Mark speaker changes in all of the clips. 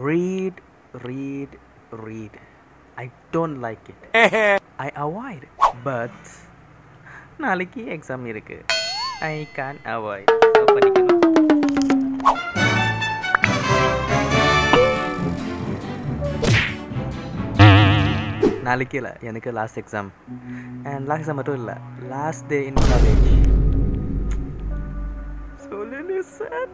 Speaker 1: read read read i don't like it i avoid but நாளைக்கு exam இருக்கு I can avoid படிக்கணும் நாளைக்கு இல்லை எனக்கு last exam and last exam மட்டும் இல்லை லாஸ்ட் டே இன் காலேஜ் சொல்லு சார்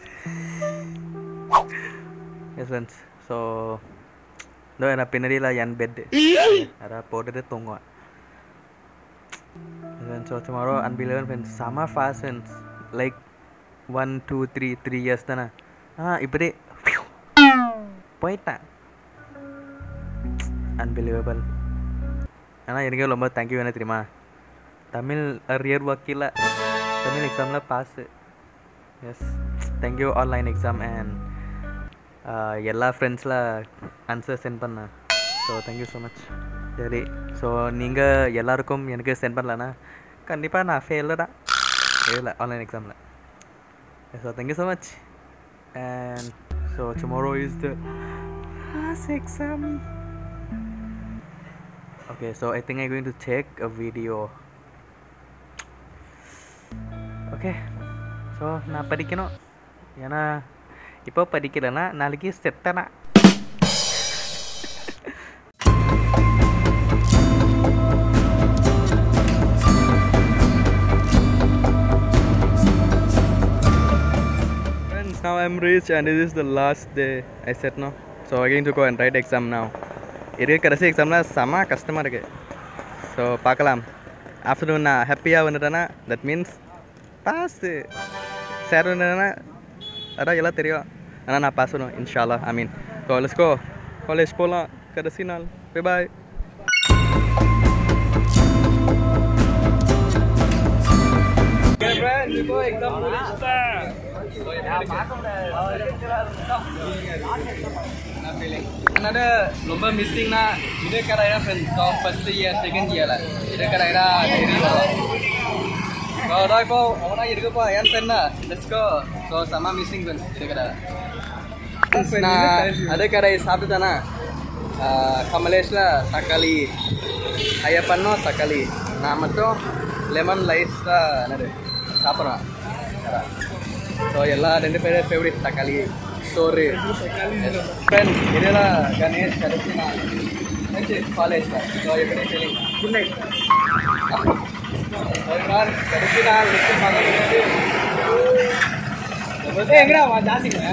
Speaker 1: எஸ் ஃப்ரெண்ட்ஸ் ஸோ இதோ நான் பின்னாடியில் என் பெட்டு அதான் போட்டுட்டு தூங்குவேன் ஸோ டுமாரோ அன்பிலவன் ஃப்ரெண்ட்ஸ் செம fast friends like one two three three years தானே ஆ இப்படி போயிட்டேன் அன்பிலீவபிள் ஆனால் எனக்கே ரொம்ப தேங்க்யூ வேணும் தெரியுமா தமிழ் அரியர் வக்கீல தமிழ் எக்ஸாமில் pass yes thank you online exam and எல்லா ஃப்ரெண்ட்ஸில் ஆன்சர் சென்ட் பண்ணேன் ஸோ தேங்க்யூ ஸோ மச் சரி ஸோ நீங்கள் எல்லாருக்கும் எனக்கு சென்ட் பண்ணலன்னா கண்டிப்பாக நான் ஃபெயிலு தான் ஃபெயிலில் ஆன்லைன் எக்ஸாமில் so thank you so much and so tomorrow is the last exam okay so i think i'm going to take a video okay so நான் படிக்கணும் ஏன்னா இப்போ படிக்கலைன்னா நாளைக்கு செத்தனா Friends, now I'm rich and this is the last day I said no. So I'm going to go and write exam now. இருக்கு கடைசி எக்ஸாமில் செம கஷ்டமாக இருக்குது ஸோ பார்க்கலாம் ஆஃப்டர்நூன் நான் ஹாப்பியாக வந்துட்டேன்னா தட் மீன்ஸ் பாஸு சேர் வந்துட்டேன்னா அதான் எல்லாம் தெரியும் ஆனால் நான் பாஸ் பண்ணுவேன் இன்ஷால்லா I mean so let's go college போகலாம் கடைசி நாள் பை பாய் என்னது ரொம்ப மிஸ்ஸிங்னா இது கடையா friends so first year second இயரில் இது கடையா தெரியும் ஸோ அதான் இப்போ அவனா இருக்குப்பா ஏன் ஃப்ரெண்டா லெட்ஸ்கோ ஸோ செம்ம மிஸ்ஸிங் ஃப்ரெண்ட்ஸ் இது கடை நான் அதே கடை சாப்பிட்டுதானே கமலேஷில் தக்காளி ஐயப்பன்னும் தக்காளி நான் மட்டும் லெமன் ரைஸில் என்னது சாப்பிட்றேன் ஸோ எல்லா ரெண்டு பேரும் ஃபேவரட் தக்காளி சோறு ஃப்ரெண்ட் இதெல்லாம் கணேஷ் கடைசி நான் காலேஜில் ஸோ எப்படி ஃபீலிங் குட் நைட் கடைசி நாள் எங்கடா ஜாஸ்திங்க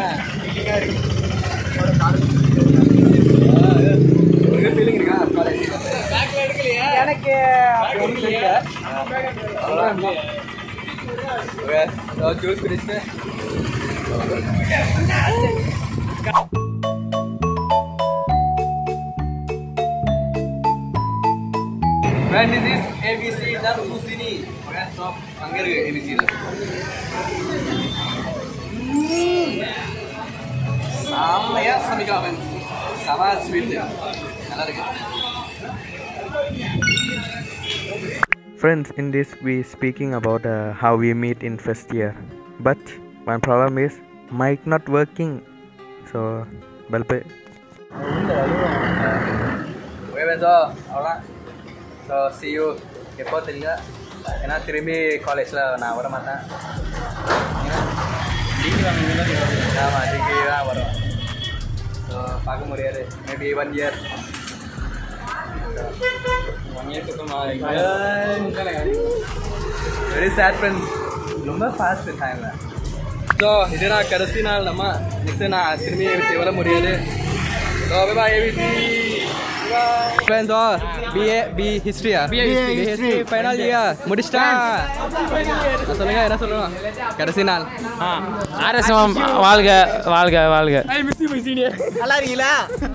Speaker 1: உங்களுக்கு ஃபீலிங் இருக்கா காலேஜ் எனக்கு ஓகே ஸோ ஜூஸ் குடிச்சிட்டு Friend, this is ABC dan Husini. Okay, so அங்க இருக்கு ABC ல. செம்மையா சமைக்கலாம் friend. செம ஸ்வீட் நல்லா இருக்கு Friends, in this we speaking about uh, how we meet in first year. But one problem is mic not working. So, bulb okay so அவ்வளோதான் so see you எப்போ தெரியல ஏன்னா திரும்பி காலேஜில் நான் வர மாட்டேன் டிகிரி வாங்க ஆமாம் டிகிரி தான் வரும் ஸோ பார்க்க முடியாது maybe one year one very sad friends ரொம்ப ஃபாஸ்ட் டைமில் ஸோ இது நான் கடைசி நாள் நம்ம நெக்ஸ்ட் நான் திரும்பி வர முடியாது so bye A B C friends oh B A B ஹிஸ்ட்ரியா பி ஹிஸ்ட்ரி ஃபைனல் இயர் முடிச்சிட்டா சொல்லுங்க என்ன சொல்லுவோம் கடைசி நாள்
Speaker 2: ஆர்எஸ்எம் வாழ்க வாழ்க வாழ்க
Speaker 3: நல்லா இருக்கீங்களா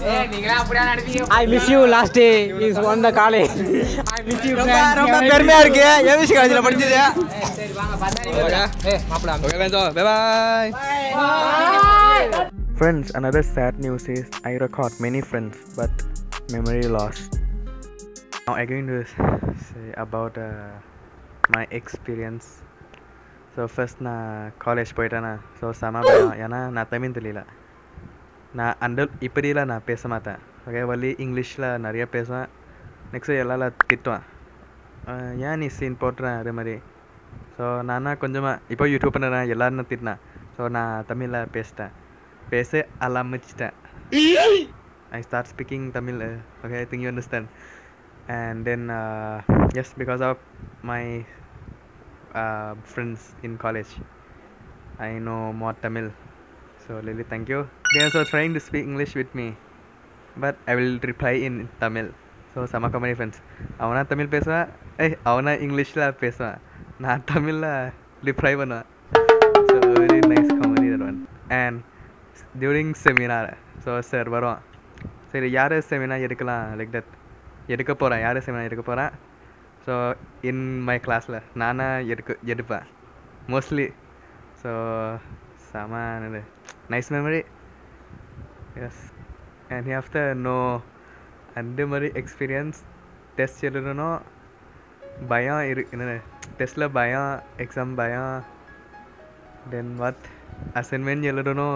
Speaker 3: I miss you last day is one the college I miss you ரொம்ப ரொம்ப பெருமையா இருக்கு ஏவிசி காலேஜ்ல படிச்சது
Speaker 1: okay friends oh bye bye Friends, another sad news is I record many friends, but memory lost. Now I'm going to say about uh, my experience. So first நான் college போயிட்டேனா so செம பயம் ஏன்னா நான் தமிழ் தெரியல நான் அந்த இப்படிலாம் நான் பேச மாட்டேன் ஓகே வழி இங்கிலீஷில் நிறைய பேசுவேன் நெக்ஸ்ட்டு எல்லாரும் திட்டுவேன் அஹ் ஏன் நீ சீன் போட்டுறேன் அதே மாதிரி ஸோ நானா கொஞ்சமாக இப்போ யூடியூப் பண்ணுறேன் எல்லாரும் திட்டினேன் ஸோ நான் தமிழில் பேசிட்டேன் பேச ஆரம்பிச்சிட்டேன் I start speaking Tamil. Uh, okay, I think you understand. And then, uh, yes, because of my uh, friends in college, I know more Tamil. So, Lily, thank you. They are also trying to speak English with me, but I will reply in Tamil. So செம company friends அவனா தமிழ் பேசுவேன் ஏய் அவனா இங்கிலீஷில் பேசுவேன் நான் தமிழில் reply பண்ணுவேன் so very nice comedy that one and during seminar so sir வரும் சரி யார் செமினார் எடுக்கலாம் லைக் தட் எடுக்க போகிறேன் யார் செமினார் எடுக்க போகிறேன் ஸோ இன் மை கிளாஸில் நானாக எடுக்க எடுப்பேன் மோஸ்ட்லி ஸோ செம nice memory yes and you have the no அந்த மாதிரி எக்ஸ்பீரியன்ஸ் டெஸ்ட் எழுதணும் பயம் இரு என்ன டெஸ்ட்டில் பயம் எக்ஸாம் பயம் தென் வாட் அசைன்மெண்ட் எழுதணும்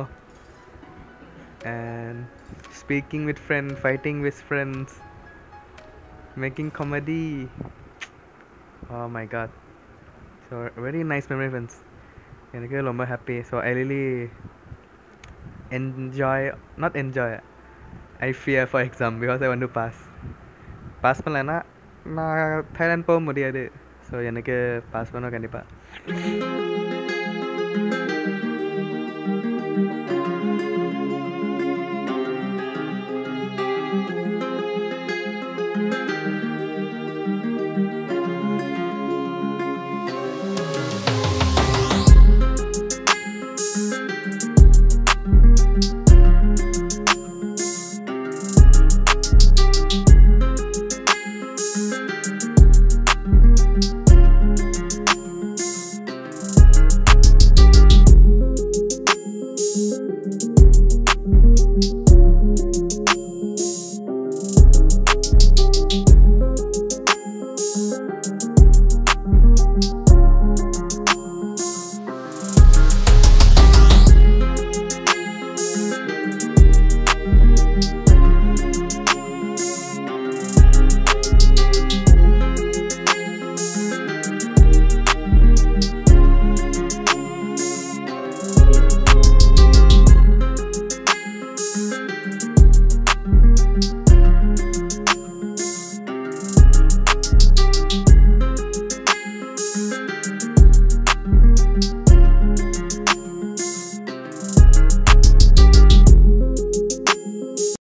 Speaker 1: and speaking with friends, fighting with friends, making comedy. Oh my god. So very nice memory friends. எனக்கு ரொம்ப happy so I really enjoy not enjoy I fear for exam because I வந்து pass pass பண்ணலைன்னா நான் Thailand போக முடியாது so எனக்கு pass பண்ண கண்டிப்பாக